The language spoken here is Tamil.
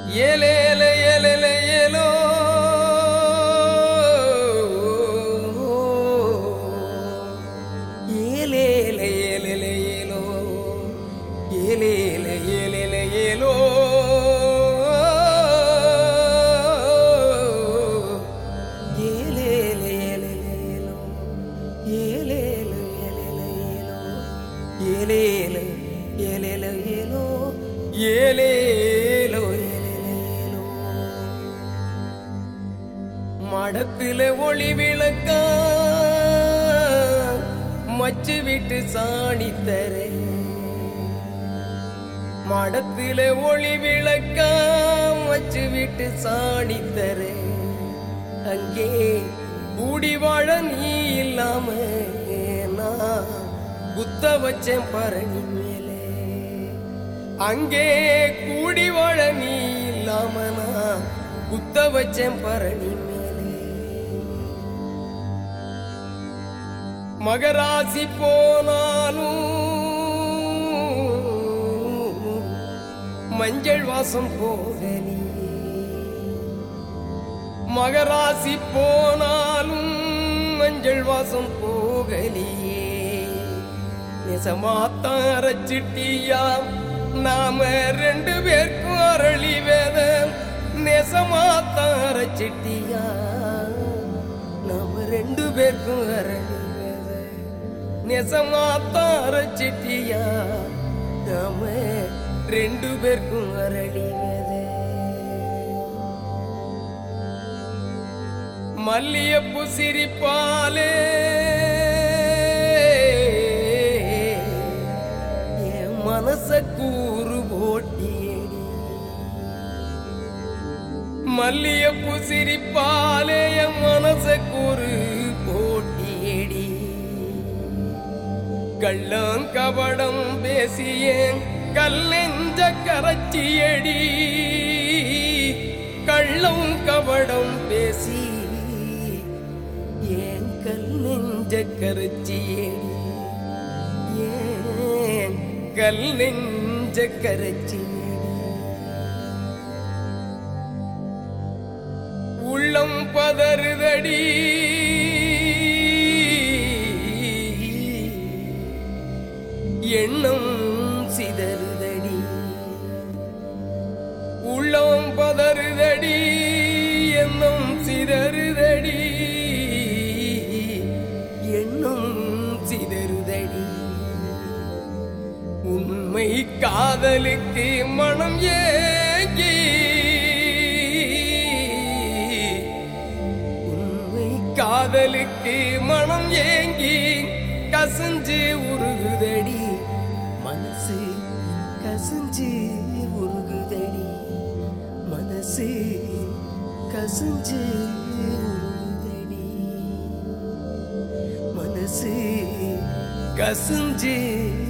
ஏலேல ஏலேல ஏலோ ஏலேல ஏலேல ஏலோ ஏலேல ஏலேல ஏலோ ஏலேல ஏலேல ஏலோ ஏலேல ஏலேல ஏலோ ஏலேல ஏலேல ஏலோ ஏலேலோ ஏலேல ஏலோ மடத்துல ஒளி விளக்க மச்சு விட்டு சாணி தரே மடத்துல ஒளி விளக்க மச்சு விட்டு சாணி தரே அங்கே கூடி வாழ நீ இல்லாம நான் குத்த வச்சேன் பரணி மேலே அங்கே கூடி வாழ நீ இல்லாம நான் குத்த வச்சேன் பரணி மேலே மகராசி போனாலும் மஞ்சள் வாசம் போகலி மகராசி போனாலும் மஞ்சள் வாசம் போகலியே நெசமாத்தான் அரைச்சிட்டியா நாம ரெண்டு பேருக்கும் அரளி வேதம் நெசமாத்தான் அரைச்சிட்டியா நாம ரெண்டு பேருக்கும் அரளி வேதம் நெசமாத்தான் அரைச்சிட்டியா நாம ரெண்டு பேருக்கும் அரளி வேதம் மல்லியப்பு சிரிப்பாலே என் மனச கூறு போட்டியடி மல்லியப்பு சிரிப்பாலே என் மனச கூறு போட்டியடி கள்ளம் கபடம் பேசியேன் கல்லெஞ்ச கரச்சியடி கள்ளம் கபடம் பேசி ஏன் கல் நெஞ்ச கரச்சியடி ஏன் கல் நெஞ்ச கரச்சியடி உள்ளம் பதறுதடி எண்ணம் சிதறுதடி உள்ளம் பதறுதடி எண்ணம் சிதறுதடி எண்ணம் சிதறுதடி உண்மை காதலுக்கு மனம் ஏங்கி உண்மை காதலுக்கு மனம் ஏங்கி கசஞ்சு உருகுதடி மனசு கசஞ்சு உருகுதடி மனசு கசஞ்சு உருகுதடி மனசு கசஞ்சு